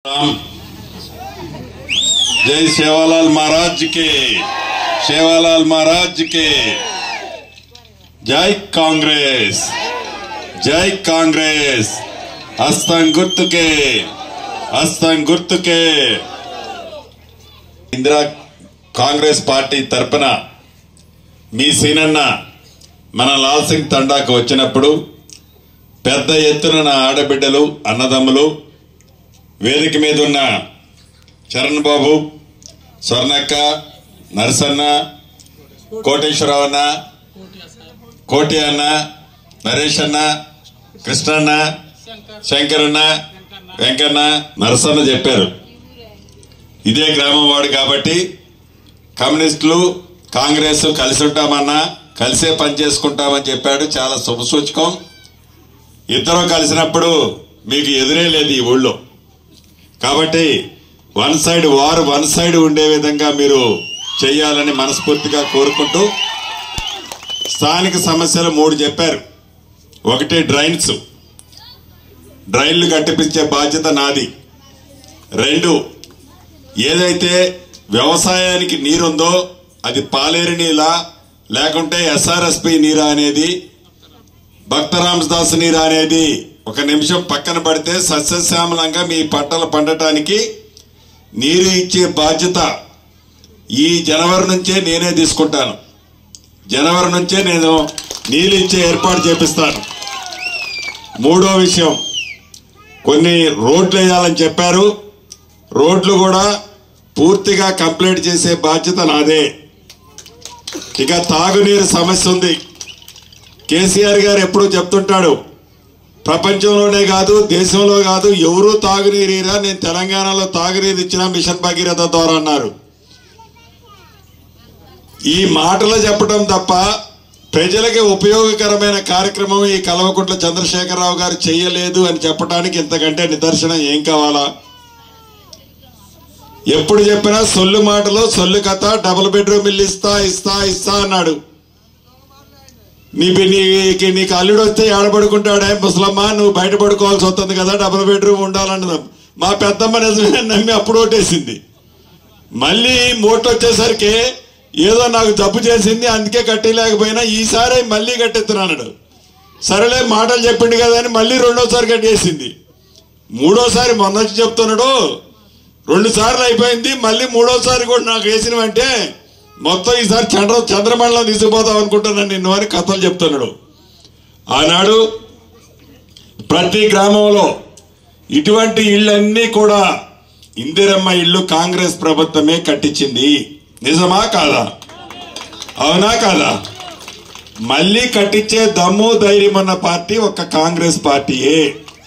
राम जय सेवालाल महाराज के सेवालाल महाराज के జై కాంగ్రెస్ జై కాంగ్రెస్ హస్తం గుర్తుకే హస్తం గుర్తుకే ఇందిరా కాంగ్రెస్ పార్టీ తరపున మీ సీనన్న మన లాల్ సింగ్ తండాకు వచ్చినప్పుడు పెద్ద ఎత్తున నా ఆడబిడ్డలు అన్నదమ్ములు వేదిక మీద ఉన్న చరణ్ బాబు స్వర్ణక్క నరసన్న కోటేశ్వరరావు అన్న కోటి అన్న నరేష్ అన్న కృష్ణన్న శంకరన్న వెంకన్న నరసన్న చెప్పారు ఇదే గ్రామం వాడు కాబట్టి కమ్యూనిస్టులు కాంగ్రెస్ కలిసి ఉంటామన్నా కలిసే పని చేసుకుంటామని చెప్పాడు చాలా శుభసూచకం ఇద్దరం కలిసినప్పుడు మీకు ఎదురే లేదు ఈ ఊళ్ళో కాబట్టి one side war one side ఉండే విధంగా మీరు చేయాలని మనస్ఫూర్తిగా కోరుకుంటూ స్థానిక సమస్యలు మూడు చెప్పారు ఒకటి డ్రైన్స్ డ్రైన్లు కట్టిపించే బాధ్యత నాది రెండు ఏదైతే వ్యవసాయానికి నీరుందో అది పాలేరు నీలా లేకుంటే ఎస్ఆర్ఎస్పి నీరా అనేది భక్తరామ్స్ దాస్ నీరా అనేది ఒక నిమిషం పక్కన పడితే సస్యశ్యామలంగా మీ పంటలు పండటానికి నీరు ఇచ్చే బాధ్యత ఈ జనవరి నుంచే నేనే తీసుకుంటాను జనవరి నుంచే నేను నీళ్ళు ఇచ్చే ఏర్పాటు చేపిస్తాను మూడో విషయం కొన్ని రోడ్లు వేయాలని చెప్పారు రోడ్లు కూడా పూర్తిగా కంప్లీట్ చేసే బాధ్యత నాదే ఇక తాగునీరు సమస్య ఉంది కేసీఆర్ గారు ఎప్పుడూ చెప్తుంటాడు ప్రపంచంలోనే కాదు దేశంలో కాదు ఎవరూ తాగునీరు ఇరా నేను తెలంగాణలో తాగునీరు ఇచ్చిన మిషన్ భగీరథ ద్వారా అన్నారు ఈ మాటలు చెప్పడం తప్ప ప్రజలకి ఉపయోగకరమైన కార్యక్రమం ఈ కల్వకుంట్ల చంద్రశేఖరరావు గారు చేయలేదు అని చెప్పడానికి ఇంతకంటే నిదర్శనం ఏం కావాలా ఎప్పుడు చెప్పినా సొల్లు మాటలు సొల్లు కథ డబుల్ బెడ్రూమ్ ఇల్లు ఇస్తా ఇస్తా ఇస్తా అన్నాడు నీ నీకు నీకు అల్లుడు వస్తే ఏడబడుకుంటాడే ముసలమ్మ నువ్వు బయట పడుకోవాల్సి వస్తుంది కదా డబుల్ బెడ్రూమ్ ఉండాలన్నది మా పెద్దమ్మ నిజమే నమ్మి అప్పుడు ఓటేసింది మళ్ళీ మూట వచ్చేసరికి ఏదో నాకు తప్పు చేసింది అందుకే కట్టలేకపోయినా ఈసారి మళ్ళీ కట్టెత్తున్నాడు సరేలే మాటలు చెప్పిండు కదా అని మళ్ళీ రెండోసారి కట్టేసింది మూడోసారి మొన్న వచ్చి చెప్తున్నాడు రెండు సార్లు అయిపోయింది మళ్ళీ మూడోసారి కూడా నాకు వేసినవంటే మొత్తం ఈసారి చంద్ర చంద్రమండలం తీసుకుపోతాం అనుకుంటున్నాను నిన్ను అని కథలు చెప్తున్నాడు ఆనాడు ప్రతి గ్రామంలో ఇటువంటి ఇళ్ళన్నీ కూడా ఇందిరమ్మ ఇల్లు కాంగ్రెస్ ప్రభుత్వమే కట్టించింది నిజమా కాదా అవునా కాదా మళ్ళీ కట్టించే దమ్ము ధైర్యం ఉన్న పార్టీ ఒక కాంగ్రెస్ పార్టీయే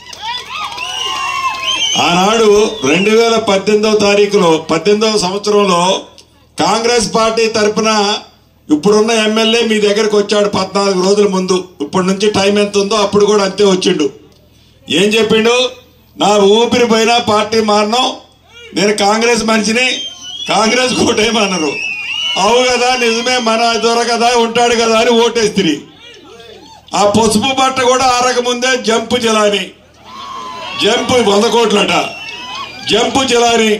ఆనాడు రెండు వేల పద్దెనిమిదవ తారీఖులో పద్దెనిమిదవ సంవత్సరంలో కాంగ్రెస్ పార్టీ తరపున ఇప్పుడున్న ఎమ్మెల్యే మీ దగ్గరకు వచ్చాడు పద్నాలుగు రోజుల ముందు ఇప్పటి నుంచి టైం ఎంత ఉందో అప్పుడు కూడా అంతే వచ్చిండు ఏం చెప్పిండు నా ఊపిరి పోయినా పార్టీ మారను నేను కాంగ్రెస్ మనిషిని కాంగ్రెస్ కోటేమన్నారు అవు కదా నిజమే మన దొర కదా ఉంటాడు కదా అని ఓటేస్తిరి ఆ పసుపు బట్ట కూడా ఆరక ముందే జంపు జలాని జంపు వంద కోట్లట జంపు జలాని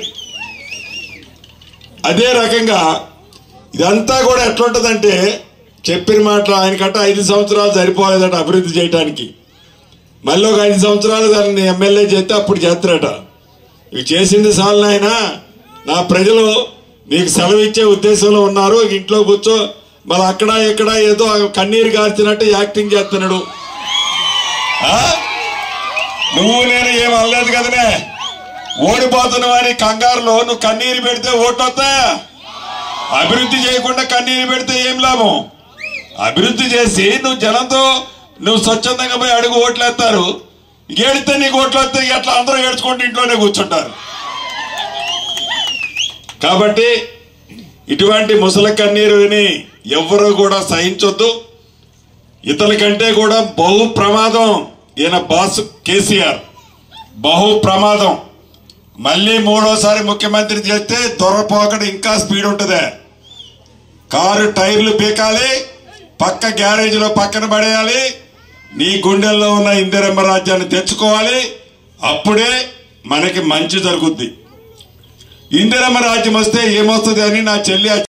అదే రకంగా ఇదంతా కూడా ఎట్లుంటదంటే చెప్పిన మాటలు ఆయనకట్ట ఐదు సంవత్సరాలు సరిపోలేదట అభివృద్ధి చేయడానికి మళ్ళీ ఒక ఐదు సంవత్సరాలు దాన్ని ఎమ్మెల్యే చేస్తే అప్పుడు చేస్తారట ఇవి చేసింది సార్లు ఆయన నా ప్రజలు నీకు సెలవు ఇచ్చే ఉద్దేశంలో ఉన్నారు ఇంట్లో కూర్చో మళ్ళీ అక్కడ ఇక్కడ ఏదో కన్నీరు గార్చినట్టు యాక్టింగ్ చేస్తున్నాడు ఆ? నువ్వు నేను ఏం అనలేదు కదనే ఓడిపోతున్నావు అని కంగారులో నువ్వు కన్నీరు పెడితే ఓట్లు వస్తాయా అభివృద్ధి చేయకుండా కన్నీరు పెడితే ఏం లాభం అభివృద్ధి చేసి నువ్వు జనంతో నువ్వు స్వచ్ఛందంగా పోయి అడుగు ఓట్లు వేస్తారు ఏడితే నీకు ఓట్లు వస్తే ఎట్లా అందరూ ఏడ్చుకుంటూ ఇంట్లోనే కూర్చుంటారు కాబట్టి ఇటువంటి ముసల కన్నీరుని ఎవ్వరూ కూడా సహించొద్దు ఇతని కంటే కూడా బహు ప్రమాదం ఈయన బాస్ కేసీఆర్ బహు ప్రమాదం మళ్ళీ మూడోసారి ముఖ్యమంత్రి చేస్తే దొరపోకడ ఇంకా స్పీడ్ ఉంటదే కారు టైర్లు పీకాలి పక్క గ్యారేజ్ లో పక్కన పడేయాలి నీ గుండెల్లో ఉన్న ఇందిరమ్మ రాజ్యాన్ని తెచ్చుకోవాలి అప్పుడే మనకి మంచి జరుగుద్ది ఇందిరమ్మ రాజ్యం వస్తే ఏమొస్తుంది అని నా చెల్లి